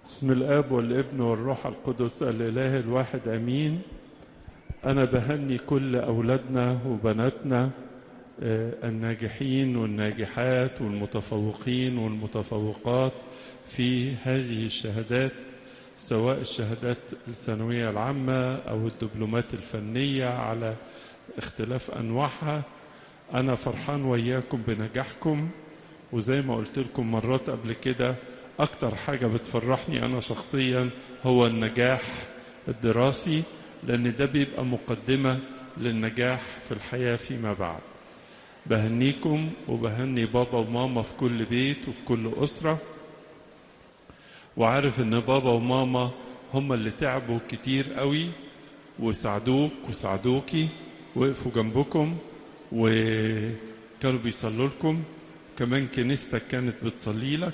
بسم الاب والابن والروح القدس الاله الواحد امين انا بهني كل اولادنا وبناتنا آه، الناجحين والناجحات والمتفوقين والمتفوقات في هذه الشهادات سواء الشهادات الثانويه العامه او الدبلومات الفنيه على اختلاف انواعها انا فرحان وياكم بنجاحكم وزي ما قلت لكم مرات قبل كده اكتر حاجه بتفرحني انا شخصيا هو النجاح الدراسي لان ده بيبقى مقدمه للنجاح في الحياه فيما بعد بهنيكم وبهني بابا وماما في كل بيت وفي كل اسره وعارف ان بابا وماما هم اللي تعبوا كتير قوي وساعدوك وساعدوكي وقفوا جنبكم وكانوا بيصلوا لكم كمان كنيستك كانت بتصلي لك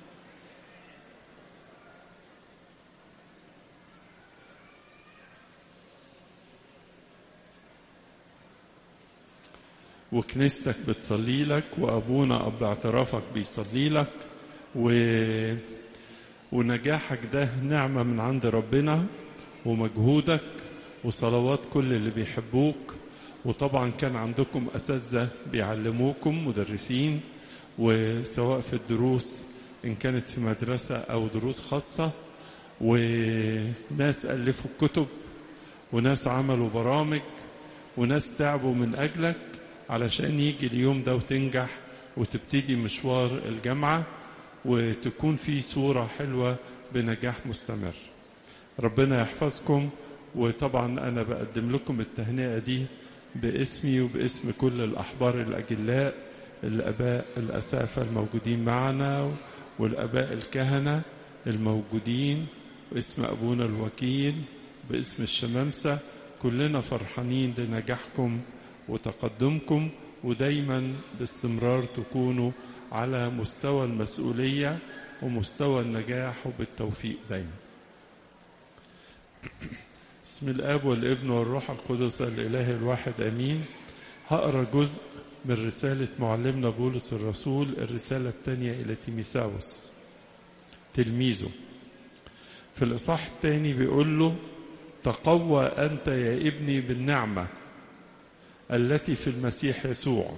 وكنيستك بتصلي لك وابونا اب اعترافك بيصلي لك و... ونجاحك ده نعمه من عند ربنا ومجهودك وصلوات كل اللي بيحبوك وطبعا كان عندكم اساتذه بيعلموكم مدرسين وسواء في الدروس ان كانت في مدرسه او دروس خاصه وناس الفوا كتب وناس عملوا برامج وناس تعبوا من اجلك علشان يجي اليوم ده وتنجح وتبتدي مشوار الجامعه وتكون في صوره حلوه بنجاح مستمر ربنا يحفظكم وطبعا انا بقدم لكم التهنئه دي باسمي وباسم كل الاحبار الاجلاء الاباء الاسافه الموجودين معنا والاباء الكهنه الموجودين باسم ابونا الوكيل باسم الشمامسه كلنا فرحانين لنجاحكم وتقدمكم ودايما باستمرار تكونوا على مستوى المسؤوليه ومستوى النجاح وبالتوفيق دايما بسم الاب والابن والروح القدس الاله الواحد امين هقرا جزء من رساله معلمنا بولس الرسول الرساله الثانيه الى تيميساوس تلميذه في الاصحاح الثاني بيقول له تقوى انت يا ابني بالنعمه التي في المسيح يسوع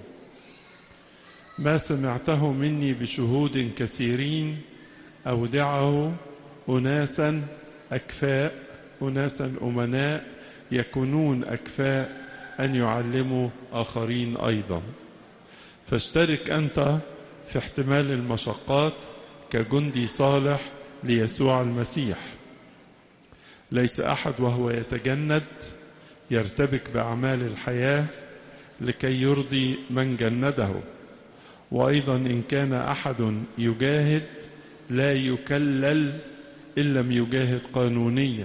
ما سمعته مني بشهود كثيرين اودعه اناسا اكفاء اناسا امناء يكونون اكفاء ان يعلموا اخرين ايضا فاشترك انت في احتمال المشقات كجندي صالح ليسوع المسيح ليس احد وهو يتجند يرتبك باعمال الحياه لكي يرضي من جنده وايضا ان كان احد يجاهد لا يكلل ان لم يجاهد قانونيا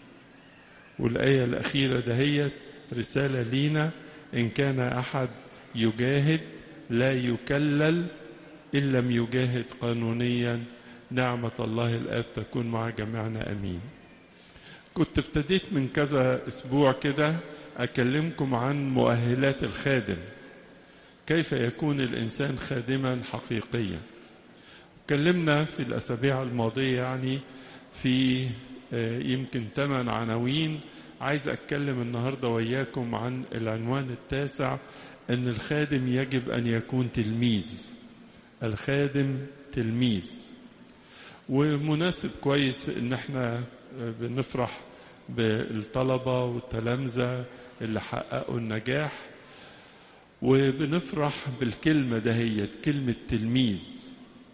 والايه الاخيره دهيت رساله لينا ان كان احد يجاهد لا يكلل ان لم يجاهد قانونيا نعمه الله الاب تكون مع جميعنا امين كنت ابتديت من كذا اسبوع كده اكلمكم عن مؤهلات الخادم كيف يكون الانسان خادما حقيقيا اتكلمنا في الاسابيع الماضيه يعني في يمكن ثمان عناوين عايز اتكلم النهارده وياكم عن العنوان التاسع ان الخادم يجب ان يكون تلميذ الخادم تلميذ ومناسب كويس ان احنا بنفرح بالطلبه والتلامذه اللي حققوا النجاح وبنفرح بالكلمه دهيت كلمه تلميذ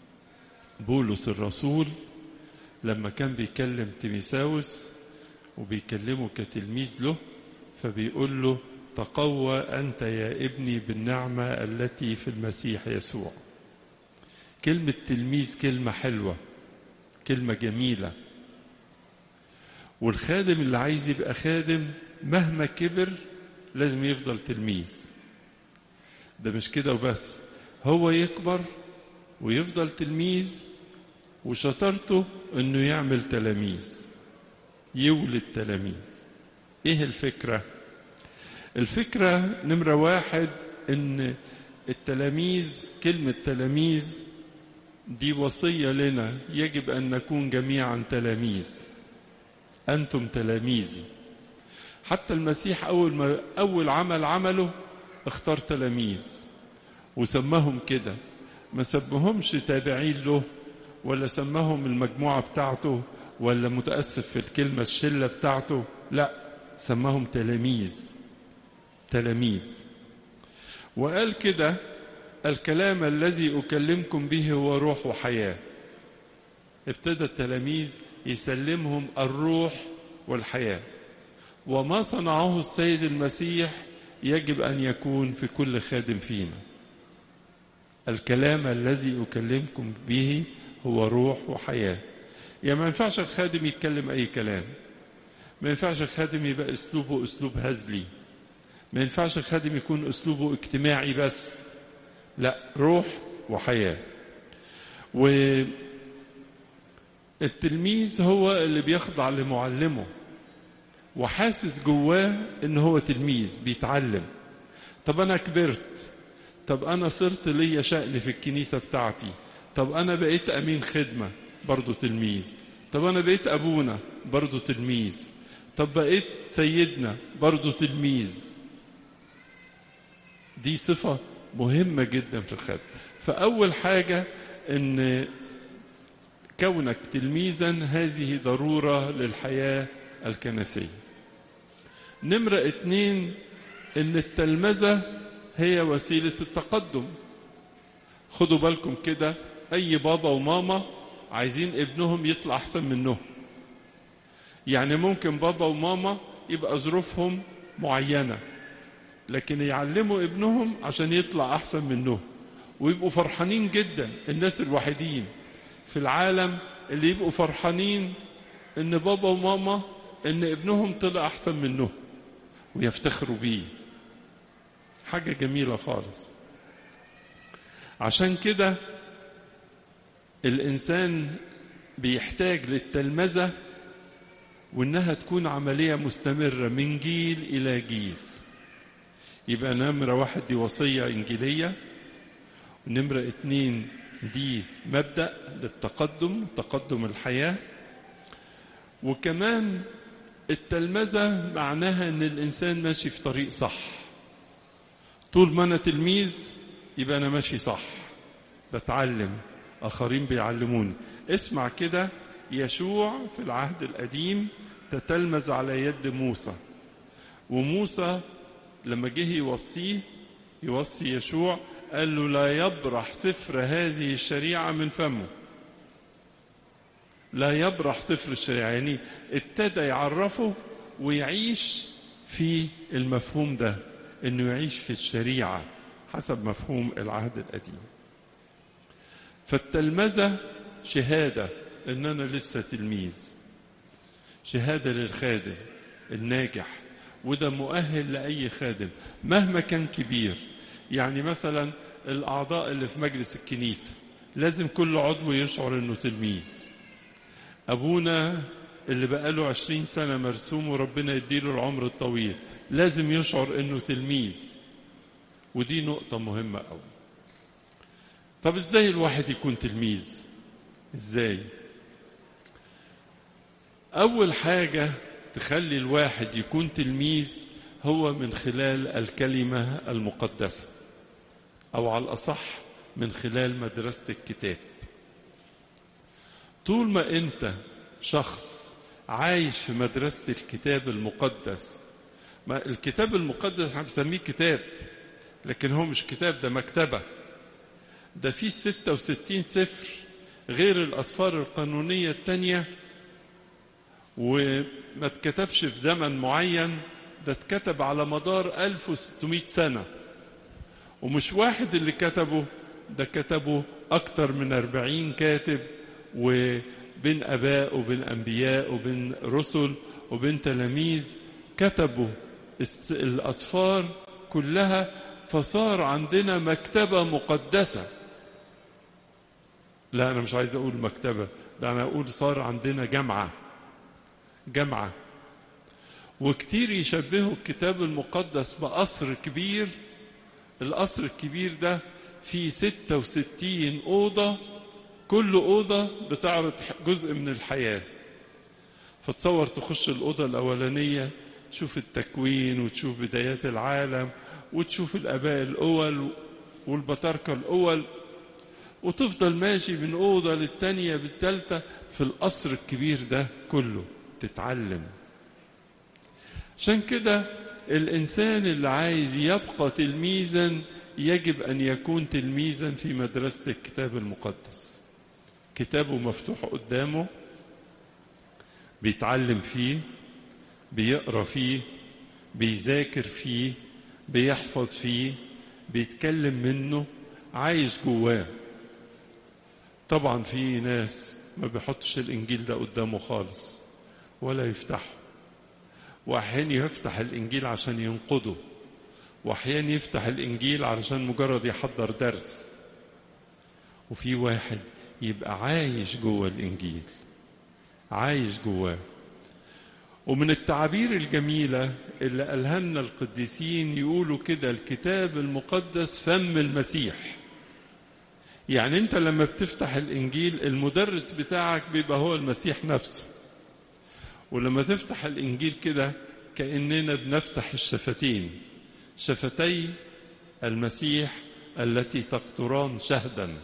بولس الرسول لما كان بيكلم تيميساوس وبيكلمه كتلميذ له فبيقول له تقوى انت يا ابني بالنعمه التي في المسيح يسوع كلمه تلميذ كلمه حلوه كلمه جميله والخادم اللي عايز يبقى خادم مهما كبر لازم يفضل تلميذ ده مش كده وبس هو يكبر ويفضل تلميذ وشطارته انه يعمل تلاميذ يولد تلاميذ ايه الفكرة الفكرة نمرة واحد ان التلاميذ كلمة تلاميذ دي وصية لنا يجب أن نكون جميعا تلاميذ أنتم تلاميذي حتى المسيح أول, ما أول عمل عمله اختار تلاميذ وسماهم كده ما سمهمش تابعين له ولا سماهم المجموعة بتاعته ولا متأسف في الكلمة الشلة بتاعته لا سماهم تلاميذ تلاميذ وقال كده الكلام الذي أكلمكم به هو روح وحياة ابتدى التلاميذ يسلمهم الروح والحياة وما صنعه السيد المسيح يجب أن يكون في كل خادم فينا الكلام الذي أكلمكم به هو روح وحياة يعني ما ينفعش الخادم يتكلم أي كلام ما ينفعش الخادم يبقى أسلوبه أسلوب هزلي ما ينفعش الخادم يكون أسلوبه اجتماعي بس لا روح وحياة والتلميذ هو اللي بيخضع لمعلمه وحاسس جواه ان هو تلميذ بيتعلم طب انا كبرت طب انا صرت ليا شأن في الكنيسة بتاعتي طب انا بقيت امين خدمة برضو تلميذ طب انا بقيت ابونا برضو تلميذ طب بقيت سيدنا برضو تلميذ دي صفة مهمة جدا في الخدمة فأول حاجة أن كونك تلميذا هذه ضرورة للحياة الكنسية نمرة اتنين أن التلمذة هي وسيلة التقدم خدوا بالكم كده أي بابا وماما عايزين ابنهم يطلع أحسن منهم يعني ممكن بابا وماما يبقى ظروفهم معينة لكن يعلموا ابنهم عشان يطلع أحسن منهم ويبقوا فرحانين جدا الناس الوحيدين في العالم اللي يبقوا فرحانين ان بابا وماما ان ابنهم طلع احسن منهم ويفتخروا بيه حاجة جميلة خالص عشان كده الإنسان بيحتاج للتلمذة وإنها تكون عملية مستمرة من جيل إلى جيل يبقى نمرة واحد دي وصية إنجيلية ونمرة اتنين دي مبدأ للتقدم تقدم الحياة وكمان التلمذة معناها ان الانسان ماشي في طريق صح طول ما انا تلميذ يبقى انا ماشي صح بتعلم اخرين بيعلموني اسمع كده يشوع في العهد القديم تتلمذ على يد موسى وموسى لما جه يوصيه يوصي يشوع قال له لا يبرح سفر هذه الشريعة من فمه لا يبرح سفر الشريعة يعني ابتدى يعرفه ويعيش في المفهوم ده انه يعيش في الشريعة حسب مفهوم العهد القديم فالتلمذة شهادة ان انا لسه تلميذ شهادة للخادم الناجح وده مؤهل لأي خادم مهما كان كبير يعني مثلا الأعضاء اللي في مجلس الكنيسة لازم كل عضو يشعر انه تلميذ أبونا اللي بقاله عشرين سنة مرسوم وربنا يديله العمر الطويل لازم يشعر انه تلميذ ودي نقطة مهمة قوي طب ازاي الواحد يكون تلميذ ازاي اول حاجة تخلي الواحد يكون تلميذ هو من خلال الكلمة المقدسة او على الاصح من خلال مدرسة الكتاب طول ما انت شخص عايش في مدرسة الكتاب المقدس ما الكتاب المقدس احنا بنسميه كتاب لكن هو مش كتاب ده مكتبة ده فيه 66 سفر غير الأسفار القانونية التانية وما اتكتبش في زمن معين ده اتكتب على مدار 1600 سنة ومش واحد اللي كتبه ده كتبه أكتر من 40 كاتب وبين أباء وبين أنبياء وبين رسل وبين تلاميذ كتبوا الأسفار كلها فصار عندنا مكتبة مقدسة لا أنا مش عايز أقول مكتبة ده أنا أقول صار عندنا جامعة جامعة وكتير يشبهوا الكتاب المقدس بقصر كبير القصر الكبير ده فيه 66 أوضة كل أوضة بتعرض جزء من الحياة فتصور تخش الأوضة الأولانية تشوف التكوين وتشوف بدايات العالم وتشوف الآباء الأول والبطاركة الأول وتفضل ماشي من أوضة للتانية بالتالتة في القصر الكبير ده كله تتعلم عشان كده الإنسان اللي عايز يبقى تلميذا يجب أن يكون تلميذا في مدرسة الكتاب المقدس كتابه مفتوح قدامه بيتعلم فيه بيقرا فيه بيذاكر فيه بيحفظ فيه بيتكلم منه عايش جواه طبعا في ناس ما بيحطش الانجيل ده قدامه خالص ولا يفتحه واحيانا يفتح الانجيل عشان ينقده واحيانا يفتح الانجيل علشان مجرد يحضر درس وفي واحد يبقى عايش جوه الانجيل عايش جواه ومن التعابير الجميلة اللي قالها لنا القديسين يقولوا كده الكتاب المقدس فم المسيح يعني انت لما بتفتح الانجيل المدرس بتاعك بيبقى هو المسيح نفسه ولما تفتح الانجيل كده كاننا بنفتح الشفتين شفتي المسيح التي تقطران شهدا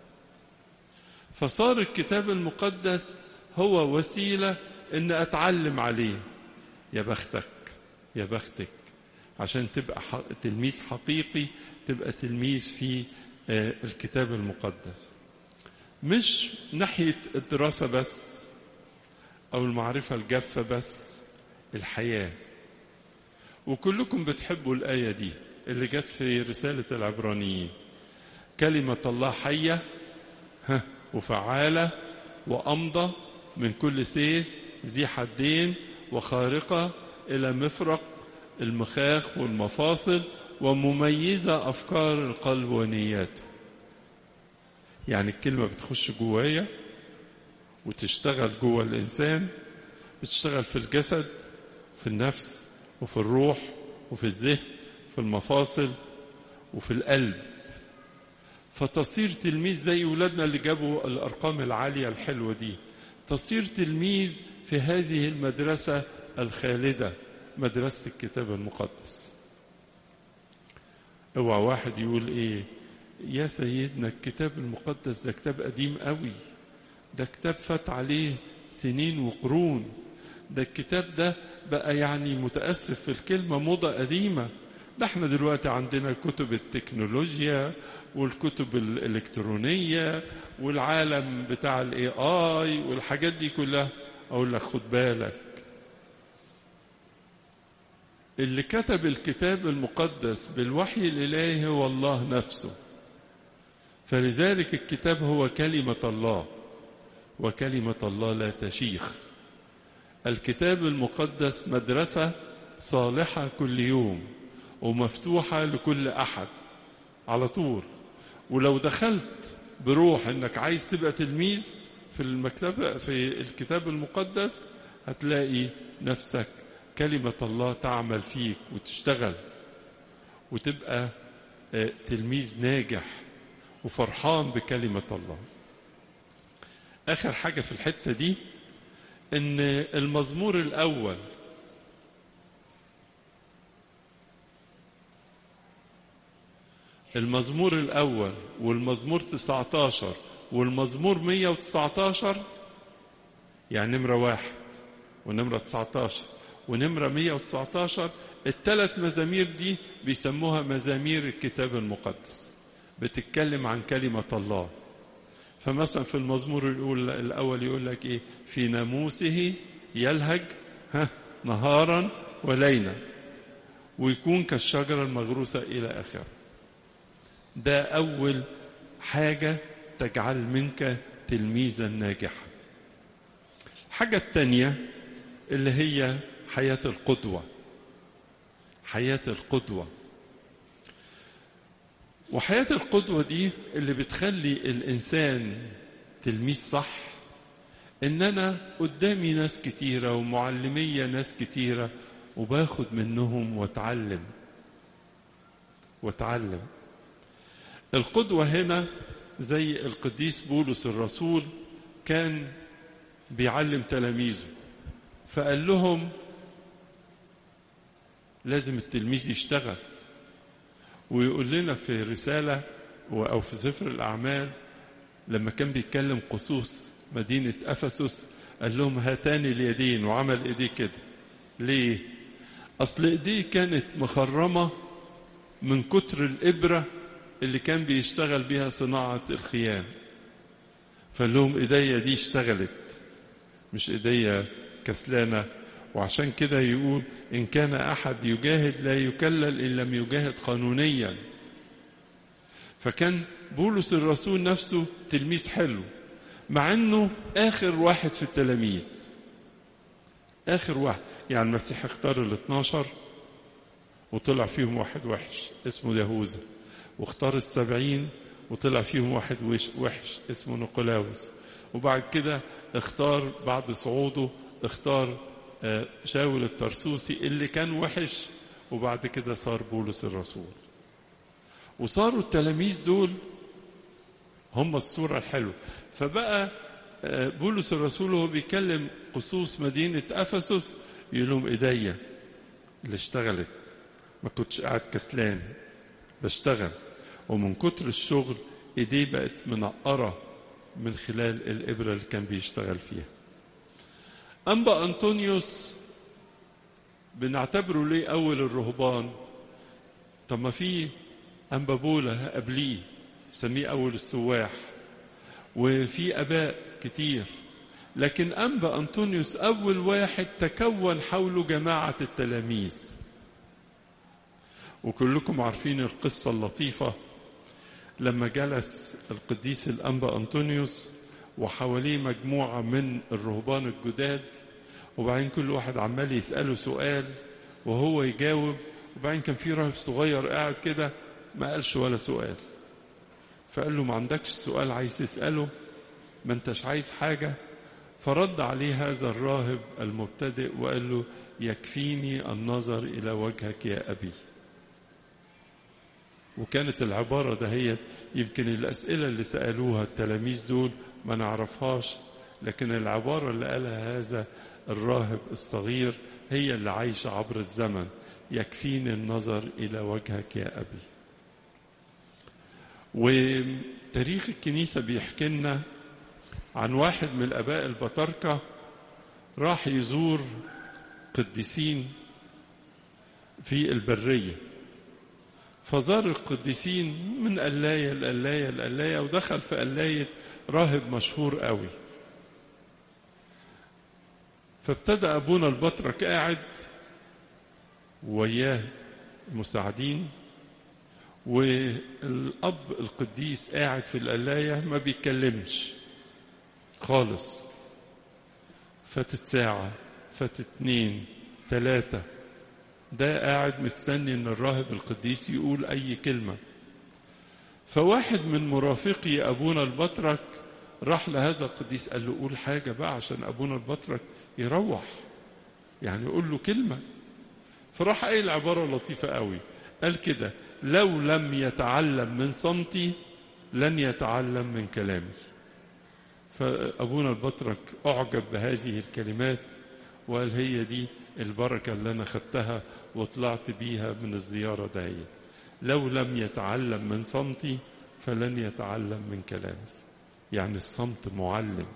فصار الكتاب المقدس هو وسيله ان اتعلم عليه يا بختك يا بختك عشان تبقى تلميذ حقيقي تبقى تلميذ في الكتاب المقدس مش ناحية الدراسة بس أو المعرفة الجافة بس الحياة وكلكم بتحبوا الآية دي اللي جت في رسالة العبرانيين كلمة الله حية وفعالة وأمضى من كل سيف ذي حدين وخارقة إلى مفرق المخاخ والمفاصل ومميزة أفكار القلب ونياته يعني الكلمة بتخش جوايا وتشتغل جوا الإنسان بتشتغل في الجسد في النفس وفي الروح وفي الذهن في المفاصل وفي القلب فتصير تلميذ زي ولادنا اللي جابوا الأرقام العالية الحلوة دي تصير تلميذ في هذه المدرسة الخالدة مدرسة الكتاب المقدس اوعى واحد يقول ايه يا سيدنا الكتاب المقدس ده كتاب قديم قوي ده كتاب فات عليه سنين وقرون ده الكتاب ده بقى يعني متأسف في الكلمة موضة قديمة ده احنا دلوقتي عندنا كتب التكنولوجيا والكتب الإلكترونية والعالم بتاع الاي اي والحاجات دي كلها اقول لك خد بالك اللي كتب الكتاب المقدس بالوحي الالهي هو الله نفسه فلذلك الكتاب هو كلمه الله وكلمه الله لا تشيخ الكتاب المقدس مدرسه صالحه كل يوم ومفتوحه لكل احد على طول ولو دخلت بروح انك عايز تبقى تلميذ في المكتبة في الكتاب المقدس هتلاقي نفسك كلمة الله تعمل فيك وتشتغل وتبقى تلميذ ناجح وفرحان بكلمة الله آخر حاجة في الحتة دي إن المزمور الأول المزمور الأول والمزمور 19 والمزمور 119 يعني نمرة واحد ونمرة 19 ونمرة 119 الثلاث مزامير دي بيسموها مزامير الكتاب المقدس بتتكلم عن كلمة الله فمثلا في المزمور الأول, الأول يقول لك إيه في ناموسه يلهج ها نهارا وليلا ويكون كالشجرة المغروسة إلى آخره ده أول حاجة تجعل منك تلميذا ناجحا الحاجة الثانية اللي هي حياة القدوة حياة القدوة وحياة القدوة دي اللي بتخلي الإنسان تلميذ صح إن أنا قدامي ناس كتيرة ومعلمية ناس كتيرة وباخد منهم واتعلم واتعلم القدوة هنا زي القديس بولس الرسول كان بيعلم تلاميذه فقال لهم لازم التلميذ يشتغل ويقول لنا في رسالة أو في سفر الأعمال لما كان بيتكلم قصوص مدينة أفسس قال لهم هاتان اليدين وعمل إيديه كده ليه؟ أصل إيديه كانت مخرمة من كتر الإبرة اللي كان بيشتغل بيها صناعة الخيام فقال لهم إيديا دي اشتغلت مش إيديا كسلانة وعشان كده يقول إن كان أحد يجاهد لا يكلل إن لم يجاهد قانونيا فكان بولس الرسول نفسه تلميذ حلو مع أنه آخر واحد في التلاميذ آخر واحد يعني المسيح اختار ال 12 وطلع فيهم واحد وحش اسمه يهوذا واختار السبعين وطلع فيهم واحد وحش اسمه نيقولاوس وبعد كده اختار بعد صعوده اختار شاول الترسوسي اللي كان وحش وبعد كده صار بولس الرسول وصاروا التلاميذ دول هم الصورة الحلوة فبقى بولس الرسول وهو بيكلم قصوص مدينة أفسس يقول لهم إيديا اللي اشتغلت ما كنتش قاعد كسلان بشتغل ومن كتر الشغل ايديه بقت منقرة من خلال الإبرة اللي كان بيشتغل فيها أنبا أنطونيوس بنعتبره ليه أول الرهبان طب ما في أنبا بولا قبليه سميه أول السواح وفي أباء كتير لكن أنبا أنطونيوس أول واحد تكون حوله جماعة التلاميذ وكلكم عارفين القصة اللطيفة لما جلس القديس الأنبا أنطونيوس وحواليه مجموعة من الرهبان الجداد وبعدين كل واحد عمال يسأله سؤال وهو يجاوب وبعدين كان في راهب صغير قاعد كده ما قالش ولا سؤال فقال له ما عندكش سؤال عايز تسأله ما انتش عايز حاجة فرد عليه هذا الراهب المبتدئ وقال له يكفيني النظر إلى وجهك يا أبي وكانت العبارة ده هي يمكن الأسئلة اللي سألوها التلاميذ دول ما نعرفهاش لكن العبارة اللي قالها هذا الراهب الصغير هي اللي عايشة عبر الزمن يكفيني النظر إلى وجهك يا أبي وتاريخ الكنيسة بيحكي لنا عن واحد من الآباء البطاركة راح يزور قديسين في البرية فزار القديسين من قلاية لقلاية لقلاية ودخل في قلاية راهب مشهور قوي فابتدى أبونا البطرك قاعد وياه مساعدين والأب القديس قاعد في القلاية ما بيتكلمش خالص فاتت ساعة فاتت اتنين تلاتة ده قاعد مستني ان الراهب القديس يقول اي كلمة فواحد من مرافقي ابونا البطرك راح لهذا القديس قال له قول حاجة بقى عشان ابونا البطرك يروح يعني يقول له كلمة فراح قايل عبارة لطيفة قوي قال كده لو لم يتعلم من صمتي لن يتعلم من كلامي فأبونا البطرك أعجب بهذه الكلمات وقال هي دي البركة اللي أنا خدتها وطلعت بيها من الزيارة دهي لو لم يتعلم من صمتي فلن يتعلم من كلامي يعني الصمت معلم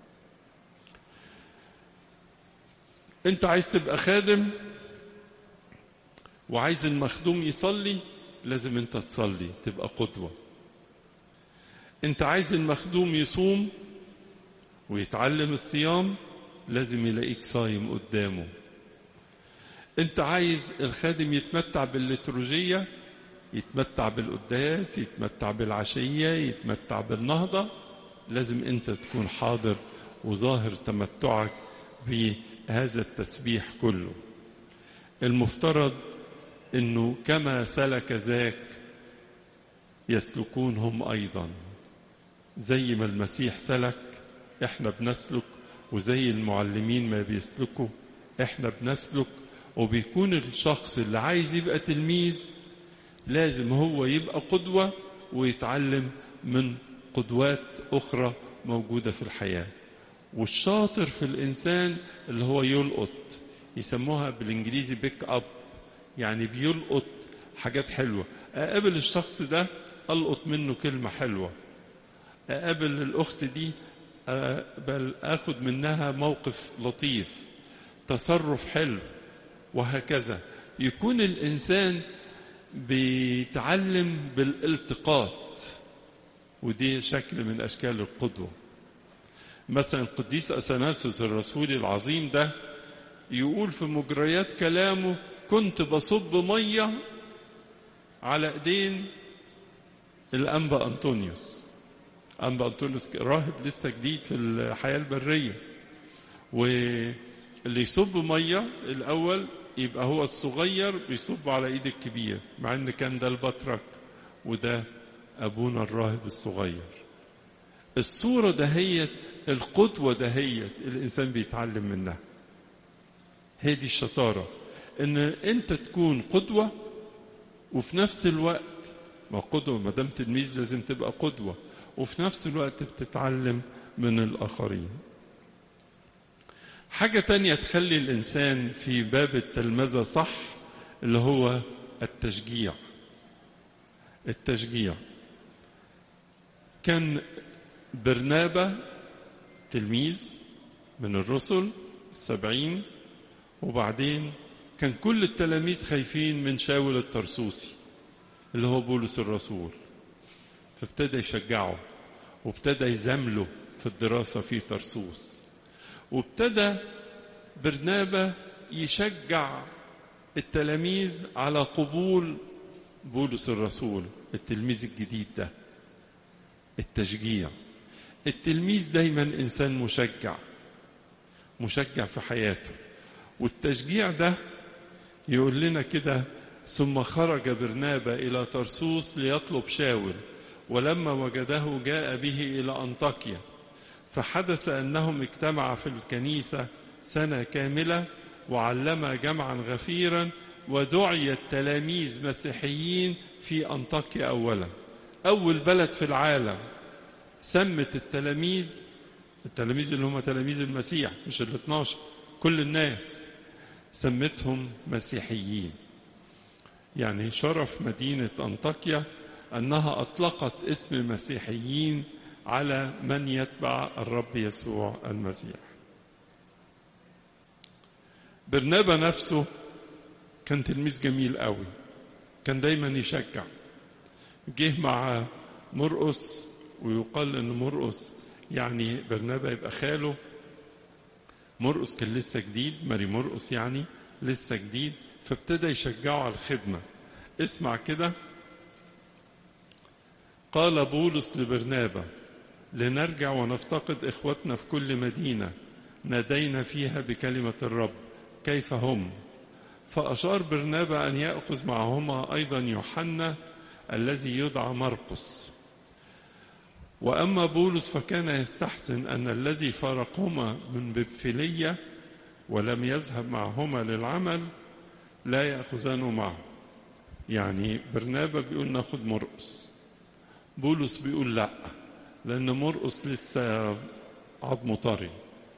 انت عايز تبقى خادم وعايز المخدوم يصلي لازم انت تصلي تبقى قدوة انت عايز المخدوم يصوم ويتعلم الصيام لازم يلاقيك صايم قدامه انت عايز الخادم يتمتع بالليتروجية يتمتع بالقداس يتمتع بالعشية يتمتع بالنهضة لازم انت تكون حاضر وظاهر تمتعك بهذا التسبيح كله المفترض انه كما سلك ذاك يسلكون هم ايضا زي ما المسيح سلك احنا بنسلك وزي المعلمين ما بيسلكوا احنا بنسلك وبيكون الشخص اللي عايز يبقى تلميذ لازم هو يبقى قدوة ويتعلم من قدوات أخرى موجودة في الحياة والشاطر في الإنسان اللي هو يلقط يسموها بالإنجليزي بيك أب يعني بيلقط حاجات حلوة أقابل الشخص ده ألقط منه كلمة حلوة أقابل الأخت دي بل أخد منها موقف لطيف تصرف حلو وهكذا يكون الإنسان بيتعلم بالالتقاط ودي شكل من أشكال القدوة مثلا القديس أثناسوس الرسول العظيم ده يقول في مجريات كلامه كنت بصب مية على ايدين الأنبا أنطونيوس أنبا أنطونيوس راهب لسه جديد في الحياة البرية واللي يصب مية الأول يبقى هو الصغير بيصب على ايد الكبير مع ان كان ده البطرك وده ابونا الراهب الصغير الصورة دهيت القدوة دهيت الانسان بيتعلم منها هي دي الشطارة ان انت تكون قدوة وفي نفس الوقت ما قدوة ما دام تلميذ لازم تبقى قدوة وفي نفس الوقت بتتعلم من الآخرين حاجة تانية تخلي الإنسان في باب التلمذة صح اللي هو التشجيع التشجيع كان برنابة تلميذ من الرسل السبعين وبعدين كان كل التلاميذ خايفين من شاول الترسوسي اللي هو بولس الرسول فابتدى يشجعه وابتدى يزامله في الدراسة في ترسوس وابتدى برنابة يشجع التلاميذ على قبول بولس الرسول التلميذ الجديد ده التشجيع التلميذ دايما انسان مشجع مشجع في حياته والتشجيع ده يقول لنا كده ثم خرج برنابا الى ترسوس ليطلب شاول ولما وجده جاء به الى انطاكيا فحدث انهم اجتمعا في الكنيسه سنه كامله وعلما جمعا غفيرا ودعي التلاميذ مسيحيين في انطاكيا اولا اول بلد في العالم سمت التلاميذ التلاميذ اللي هم تلاميذ المسيح مش ال 12 كل الناس سمتهم مسيحيين يعني شرف مدينة أنطاكيا أنها أطلقت اسم مسيحيين على من يتبع الرب يسوع المسيح برنابا نفسه كان تلميذ جميل قوي كان دايما يشجع جه مع مرقس ويقال ان مرقس يعني برنابا يبقى خاله مرقس كان لسه جديد ماري مرقس يعني لسه جديد فابتدى يشجعه على الخدمة اسمع كده قال بولس لبرنابا لنرجع ونفتقد إخوتنا في كل مدينة نادينا فيها بكلمة الرب كيف هم فأشار برنابا أن يأخذ معهما أيضا يوحنا الذي يدعى مرقس وأما بولس فكان يستحسن أن الذي فارقهما من ببفلية ولم يذهب معهما للعمل لا يأخذانه معه يعني برنابا بيقول ناخد مرقس بولس بيقول لا لأن مرقس لسه عظمه طري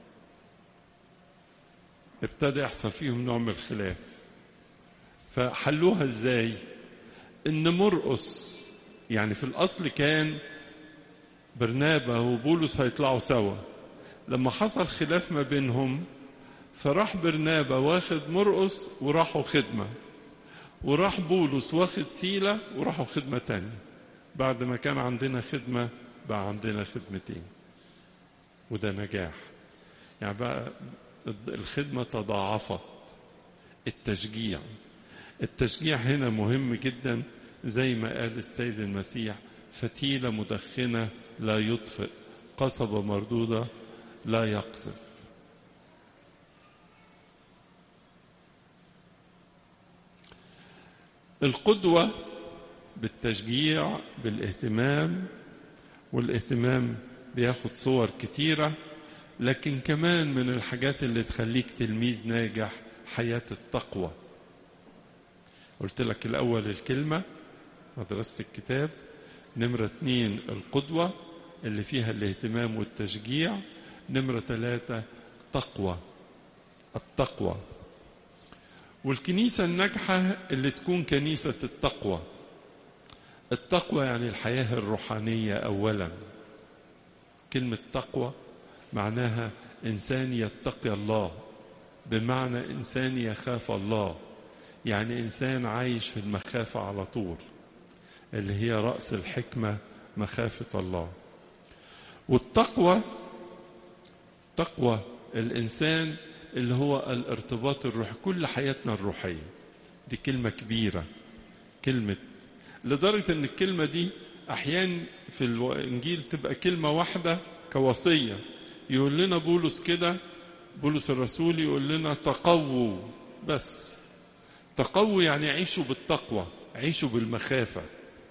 ابتدى يحصل فيهم نوع من الخلاف فحلوها ازاي ان مرقس يعني في الاصل كان برنابا وبولس هيطلعوا سوا لما حصل خلاف ما بينهم فراح برنابا واخد مرقس وراحوا خدمة وراح بولس واخد سيلة وراحوا خدمة تانية بعد ما كان عندنا خدمة بقى عندنا خدمتين وده نجاح يعني بقى الخدمة تضاعفت التشجيع التشجيع هنا مهم جدا زي ما قال السيد المسيح فتيلة مدخنة لا يطفئ قصبة مردودة لا يقصف القدوة بالتشجيع بالاهتمام والاهتمام بياخد صور كتيرة لكن كمان من الحاجات اللي تخليك تلميذ ناجح حياة التقوى قلت لك الأول الكلمة مدرسة الكتاب نمرة اتنين القدوة اللي فيها الاهتمام والتشجيع نمرة ثلاثة تقوى التقوى والكنيسة الناجحة اللي تكون كنيسة التقوى التقوى يعني الحياة الروحانية أولا كلمة تقوى معناها إنسان يتقي الله بمعنى إنسان يخاف الله يعني إنسان عايش في المخافة على طول اللي هي رأس الحكمة مخافة الله والتقوى تقوى الإنسان اللي هو الارتباط الروحي كل حياتنا الروحية دي كلمة كبيرة كلمة لدرجة ان الكلمة دي احيانا في الانجيل تبقى كلمة واحدة كوصية يقول لنا بولس كده بولس الرسول يقول لنا تقووا بس تقووا يعني عيشوا بالتقوى عيشوا بالمخافة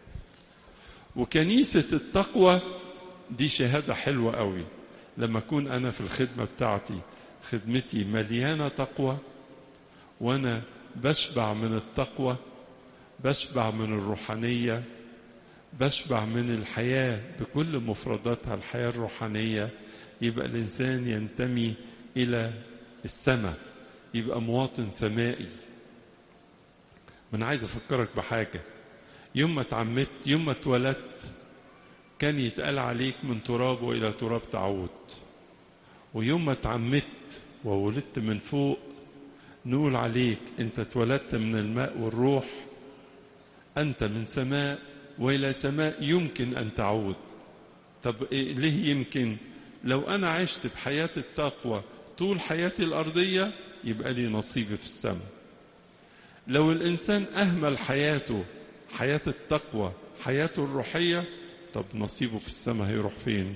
وكنيسة التقوى دي شهادة حلوة قوي لما أكون أنا في الخدمة بتاعتي خدمتي مليانة تقوى وأنا بشبع من التقوى بشبع من الروحانية بشبع من الحياة بكل مفرداتها الحياة الروحانية يبقى الإنسان ينتمي إلى السماء يبقى مواطن سمائي من عايز أفكرك بحاجة يوم ما اتعمدت يوم ما اتولدت كان يتقال عليك من تراب وإلى تراب تعود ويوم ما اتعمدت وولدت من فوق نقول عليك انت اتولدت من الماء والروح أنت من سماء وإلى سماء يمكن أن تعود طب إيه ليه يمكن لو أنا عشت بحياة التقوى طول حياتي الأرضية يبقى لي نصيبي في السماء لو الإنسان أهمل حياته حياة التقوى حياته الروحية طب نصيبه في السماء هيروح فين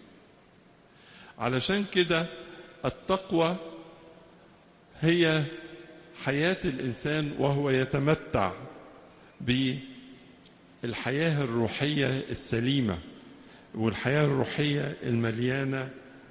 علشان كده التقوى هي حياة الإنسان وهو يتمتع بالحياة الروحية السليمة والحياة الروحية المليانة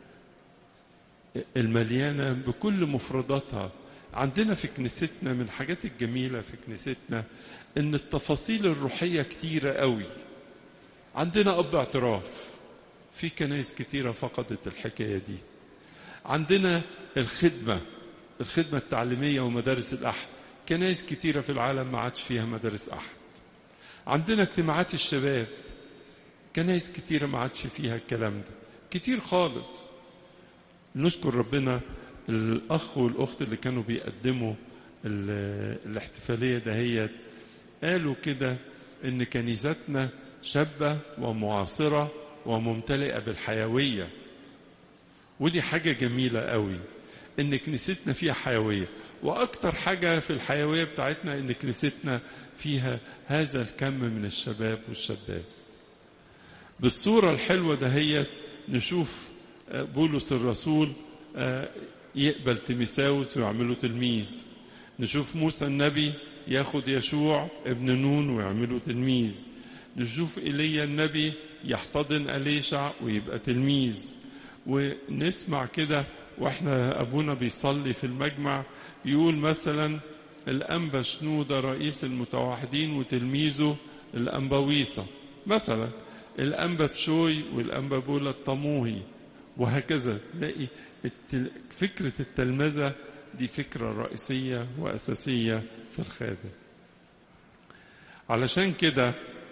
المليانة بكل مفرداتها عندنا في كنيستنا من الحاجات الجميلة في كنيستنا ان التفاصيل الروحية كتيرة قوي عندنا اب اعتراف في كنايس كتيرة فقدت الحكاية دي عندنا الخدمة الخدمة التعليمية ومدارس الأحد كنايس كتيرة في العالم ما عادش فيها مدارس أحد عندنا اجتماعات الشباب كنايس كتيرة ما عادش فيها الكلام ده كتير خالص نشكر ربنا الأخ والأخت اللي كانوا بيقدموا الاحتفالية دهيت قالوا كده إن كنيستنا شابة ومعاصرة وممتلئة بالحيوية ودي حاجة جميلة قوي إن كنيستنا فيها حيوية وأكتر حاجة في الحيوية بتاعتنا إن كنيستنا فيها هذا الكم من الشباب والشابات بالصورة الحلوة دهيت نشوف بولس الرسول يقبل تيميساوس ويعمله تلميذ نشوف موسى النبي ياخد يشوع ابن نون ويعمله تلميذ نشوف ايليا النبي يحتضن اليشع ويبقى تلميذ ونسمع كده واحنا ابونا بيصلي في المجمع يقول مثلا الانبا شنودة رئيس المتوحدين وتلميذه الانباويصة مثلا الانبا بشوي والانبا بولا الطموهي وهكذا تلاقي التل... فكرة التلمذة دي فكرة رئيسية وأساسية في الخادم علشان كده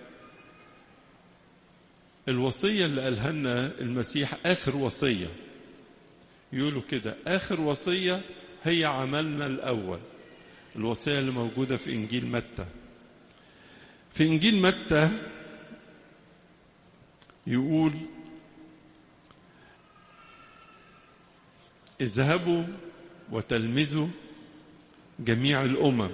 الوصية اللي قالها لنا المسيح آخر وصية يقولوا كده آخر وصية هي عملنا الأول الوصية اللي موجودة في إنجيل متى في إنجيل متى يقول اذهبوا وتلمذوا جميع الأمم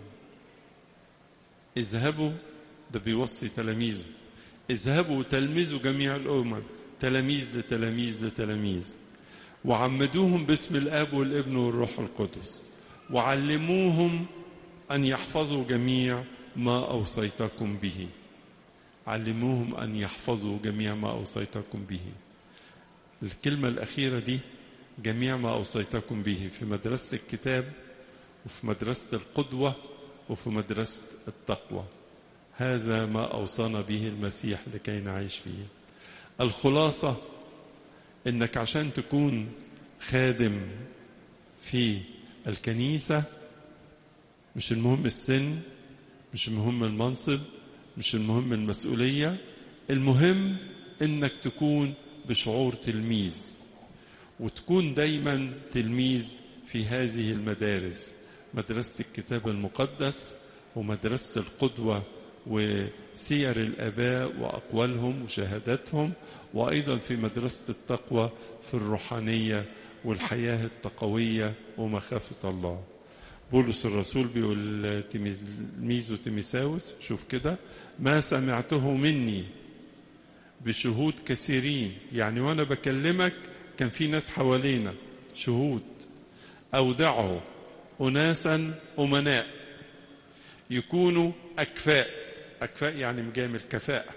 اذهبوا ده بيوصي تلاميذه اذهبوا وتلمذوا جميع الأمم تلاميذ لتلاميذ لتلاميذ وعمدوهم باسم الآب والابن والروح القدس وعلموهم أن يحفظوا جميع ما أوصيتكم به علموهم أن يحفظوا جميع ما أوصيتكم به الكلمة الأخيرة دي جميع ما أوصيتكم به في مدرسة الكتاب وفي مدرسة القدوة وفي مدرسة التقوى هذا ما أوصانا به المسيح لكي نعيش فيه الخلاصة انك عشان تكون خادم في الكنيسة مش المهم السن مش المهم المنصب مش المهم المسؤولية المهم انك تكون بشعور تلميذ وتكون دايما تلميذ في هذه المدارس مدرسة الكتاب المقدس ومدرسة القدوة وسير الآباء وأقوالهم وشهاداتهم وأيضا في مدرسة التقوى في الروحانية والحياة التقوية ومخافة الله بولس الرسول بيقول تلميذه تيميساوس شوف كده ما سمعته مني بشهود كثيرين يعني وانا بكلمك كان في ناس حوالينا شهود اودعه اناسا امناء يكونوا اكفاء اكفاء يعني مجامل كفاءه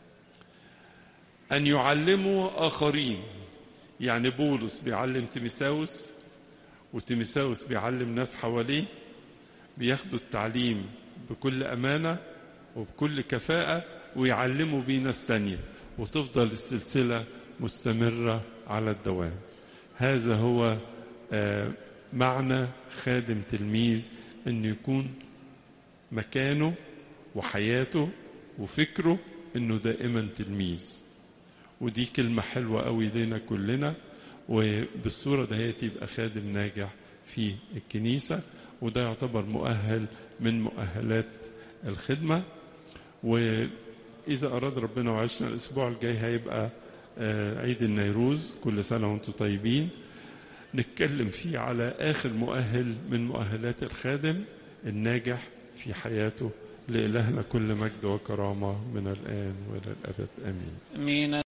ان يعلموا اخرين يعني بولس بيعلم تيميساوس وتيميساوس بيعلم ناس حواليه بياخدوا التعليم بكل امانه وبكل كفاءه ويعلموا بيه ناس تانيه وتفضل السلسله مستمره على الدوام هذا هو معنى خادم تلميذ انه يكون مكانه وحياته وفكره انه دائما تلميذ ودي كلمة حلوة قوي لنا كلنا وبالصورة دهيت يبقى خادم ناجح في الكنيسة وده يعتبر مؤهل من مؤهلات الخدمة وإذا أراد ربنا وعشنا الأسبوع الجاي هيبقى عيد النيروز كل سنة وانتم طيبين نتكلم فيه على آخر مؤهل من مؤهلات الخادم الناجح في حياته لإلهنا كل مجد وكرامة من الآن وإلى الأبد آمين امين